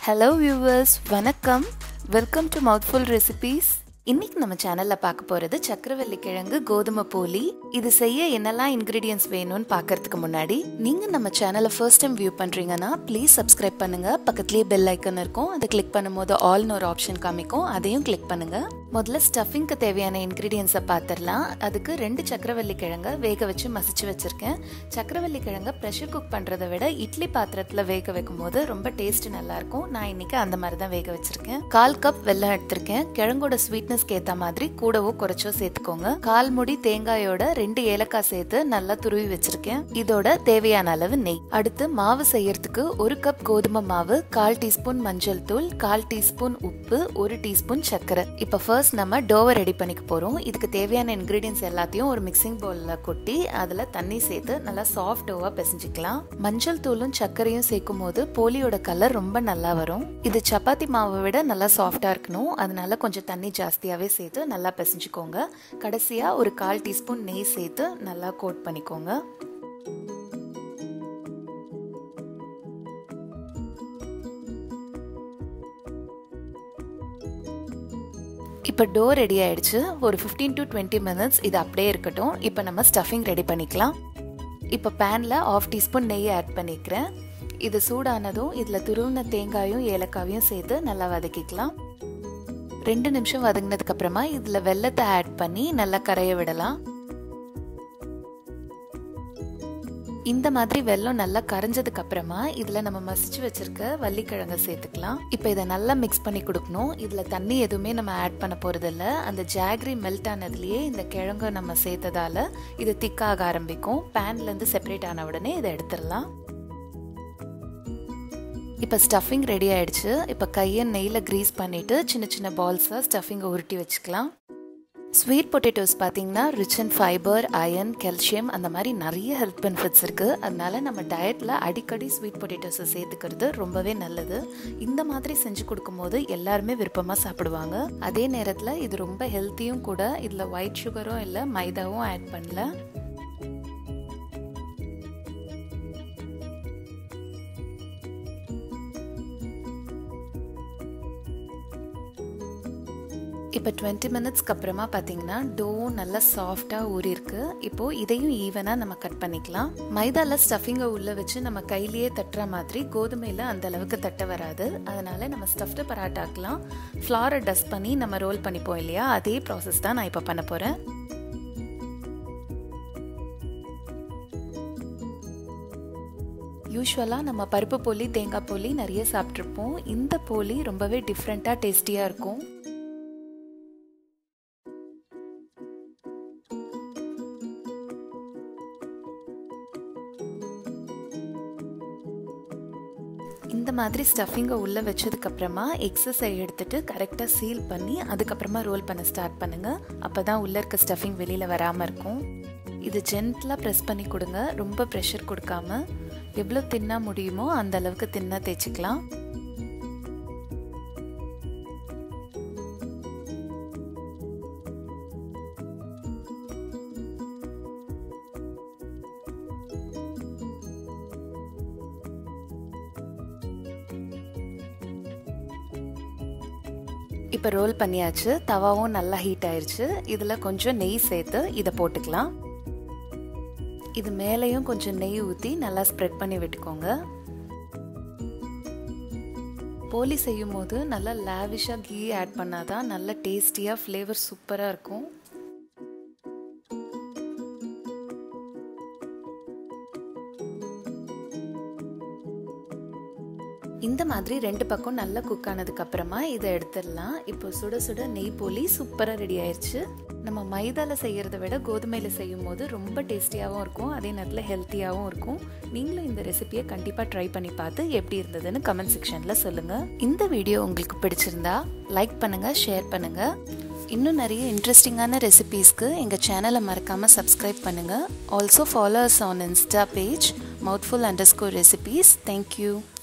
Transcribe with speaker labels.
Speaker 1: hello viewers வணக்கம் welcome to Mouthful Recipes இன்னைக்கு நம்ம சேனல்ல பார்க்க போறது சக்கரவள்ளி கிழங்கு கோதுமை போலி இது செய்ய என்னெல்லாம் இன்கிரீடியன்ஸ் வேணும்னு பார்க்கறதுக்கு முன்னாடி நீங்க நம்ம சேனலை ஃபர்ஸ்ட் டைம் வியூ பண்றீங்கன்னா ப்ளீஸ் சப்ஸ்கிரைப் பண்ணுங்க பக்கத்துலேயே பெல் ஐக்கன் இருக்கும் அதை கிளிக் பண்ணும்போது ஆல்னு ஒரு ஆப்ஷன் காமிக்கும் அதையும் கிளிக் பண்ணுங்க முதல்ல ஸ்டஃபிங்க்கு தேவையான இன்கிரீடியன்ஸை பார்த்துடலாம் அதுக்கு ரெண்டு சக்கரவள்ளி கிழங்க வேக வச்சு மசிச்சு வச்சிருக்கேன் சக்கரவள்ளி கிழங்க ப்ரெஷர் குக் பண்ணுறதை விட இட்லி பாத்திரத்தில் வேக வைக்கும் போது ரொம்ப டேஸ்ட் நல்லா இருக்கும் நான் இன்னைக்கு அந்த மாதிரி தான் வேக வச்சிருக்கேன் கால் கப் வெல்லம் எடுத்திருக்கேன் கிழங்கோட ஸ்வீட்னஸ்க்கு ஏற்ற மாதிரி கூடவோ குறைச்சோ சேர்த்துக்கோங்க கால் முடி தேங்காயோட ரெண்டு ஏலக்காய் சேர்த்து நல்லா துருவி வச்சிருக்கேன் இதோட தேவையான அளவு நெய் அடுத்து மாவு செய்யறதுக்கு ஒரு கப் கோதுமை மாவு கால் டீஸ்பூன் மஞ்சள் தூள் கால் டீஸ்பூன் உப்பு ஒரு டீஸ்பூன் சர்க்கரை இப்போ ஃபர்ஸ்ட் நம்ம டோவை ரெடி பண்ணிக்க போகிறோம் இதுக்கு தேவையான இன்க்ரீடியன்ஸ் எல்லாத்தையும் ஒரு மிக்சிங் பவுலில் கொட்டி அதில் தண்ணி சேர்த்து நல்லா சாஃப்ட் டோவாக பிசைஞ்சிக்கலாம் மஞ்சள் தூளும் சர்க்கரையும் சேர்க்கும் போது போலியோட கலர் ரொம்ப நல்லா வரும் இது சப்பாத்தி மாவை விட நல்லா சாஃப்டாக இருக்கணும் அதனால கொஞ்சம் தண்ணி ஜாஸ்தியாகவே சேர்த்து நல்லா பிசைஞ்சுக்கோங்க கடைசியாக ஒரு கால் டீஸ்பூன் நெய் சேர்த்து நல்லா கோட் பண்ணிக்கோங்க இப்போ டோ ரெடி ஆயிடுச்சு ஒரு ஃபிஃப்டீன் டு டுவெண்ட்டி மினிட்ஸ் இது அப்படியே இருக்கட்டும் இப்போ நம்ம ஸ்டஃபிங் ரெடி பண்ணிக்கலாம் இப்போ பேனில் ஆஃப் டீஸ்பூன் நெய் ஆட் பண்ணிக்கிறேன் இது சூடானதும் இதில் துருவின தேங்காயும் ஏலக்காயும் சேர்த்து நல்லா வதக்கிக்கலாம் ரெண்டு நிமிஷம் வதங்கினதுக்கு அப்புறமா இதில் வெள்ளத்தை ஆட் பண்ணி நல்லா கரைய விடலாம் இந்த மாதிரி வெள்ளம் நல்லா கரைஞ்சதுக்கு அப்புறமா இதுல நம்ம மசிச்சு வச்சிருக்க வள்ளிக்கிழங்க சேர்த்துக்கலாம் இப்போ இதை நல்லா மிக்ஸ் பண்ணி கொடுக்கணும் இதுல தண்ணி எதுவுமே நம்ம ஆட் பண்ண போறது இல்ல அந்த ஜாகரி மெல்ட் ஆனதுலயே இந்த கிழங்க நம்ம சேர்த்ததால இது திக்காக ஆரம்பிக்கும் பேன்ல இருந்து செப்பரேட் ஆன உடனே இதை எடுத்துடலாம் இப்போ ஸ்டஃபிங் ரெடி ஆயிடுச்சு இப்போ கையை நெய்யில் க்ரீஸ் பண்ணிட்டு சின்ன சின்ன பால்ஸாக ஸ்டஃபிங்கை உருட்டி வச்சுக்கலாம் ஸ்வீட் பொட்டேட்டோஸ் பார்த்தீங்கன்னா rich and fibre iron calcium அந்த மாதிரி நிறைய ஹெல்த் பெனிஃபிட்ஸ் இருக்குது அதனால நம்ம டயட்டில் அடிக்கடி ஸ்வீட் பொட்டேட்டோஸை சேர்த்துக்கிறது ரொம்பவே நல்லது இந்த மாதிரி செஞ்சு கொடுக்கும்போது எல்லாருமே விருப்பமாக சாப்பிடுவாங்க அதே நேரத்தில் இது ரொம்ப ஹெல்த்தியும் கூட இதில் ஒயிட் சுகரும் இல்லை மைதாவும் ஆட் பண்ணல இப்போ டுவெண்ட்டி மினிட்ஸ்க்கு அப்புறமா பார்த்தீங்கன்னா டோ நல்லா சாஃப்டாக ஊறிருக்கு இப்போது இதையும் ஈவனாக நம்ம கட் பண்ணிக்கலாம் மைதாவில் ஸ்டஃபிங்கை உள்ளே வச்சு நம்ம கையிலேயே தட்டுற மாதிரி கோதுமையில் அந்த அளவுக்கு தட்ட வராது அதனால நம்ம ஸ்டஃப்டு பராட்டாக்கலாம் ஃப்ளாரை டஸ்ட் பண்ணி நம்ம ரோல் பண்ணிப்போம் இல்லையா அதே ப்ராசஸ் தான் நான் இப்போ பண்ண போகிறேன் யூஸ்வலாக நம்ம பருப்பு போலி தேங்காய் போலி நிறைய சாப்பிட்ருப்போம் இந்த போலி ரொம்பவே டிஃப்ரெண்ட்டாக டேஸ்டியாக இருக்கும் இந்த மாதிரி ஸ்டஃபிங்கை உள்ளே வச்சதுக்கப்புறமா எக்ஸஸை எடுத்துட்டு கரெக்டாக சீல் பண்ணி அதுக்கப்புறமா ரோல் பண்ண ஸ்டார்ட் பண்ணுங்கள் அப்போ தான் உள்ளே இருக்க ஸ்டஃபிங் வெளியில் வராமல் இருக்கும் இது ஜென்டலாக ப்ரெஸ் பண்ணி கொடுங்க ரொம்ப ப்ரெஷர் கொடுக்காம எவ்வளோ தின்னா முடியுமோ அந்த அளவுக்கு தின்னா தேய்ச்சிக்கலாம் இப்போ ரோல் பண்ணியாச்சு தவாவும் நல்லா ஹீட் ஆயிடுச்சு இதில் கொஞ்சம் நெய் சேர்த்து இதை போட்டுக்கலாம் இது மேலேயும் கொஞ்சம் நெய் ஊற்றி நல்லா ஸ்ப்ரெட் பண்ணி விட்டுக்கோங்க போலி செய்யும் போது நல்லா லேவிஷாக கீ ஆட் பண்ணாதான் நல்ல டேஸ்டியாக ஃப்ளேவர் சூப்பராக இருக்கும் இந்த மாதிரி ரெண்டு பக்கம் நல்லா குக் ஆனதுக்கு அப்புறமா இதை எடுத்துடலாம் இப்போ சுட சுட நெய் போலி சூப்பராக ரெடி ஆயிடுச்சு நம்ம மைதால செய்யறத விட கோதுமையில செய்யும் போது ரொம்ப டேஸ்டியாகவும் இருக்கும் அதே நேரத்தில் ஹெல்த்தியாகவும் இருக்கும் நீங்களும் இந்த ரெசிபியை கண்டிப்பாக ட்ரை பண்ணி பார்த்து எப்படி இருந்ததுன்னு கமெண்ட் செக்ஷனில் சொல்லுங்கள் இந்த வீடியோ உங்களுக்கு பிடிச்சிருந்தா லைக் பண்ணுங்கள் ஷேர் பண்ணுங்கள் இன்னும் நிறைய இன்ட்ரெஸ்டிங்கான ரெசிபீஸ்க்கு எங்கள் சேனலை மறக்காமல் சப்ஸ்கிரைப் பண்ணுங்கள் also followers on Insta page Mouthful underscore Recipes thank you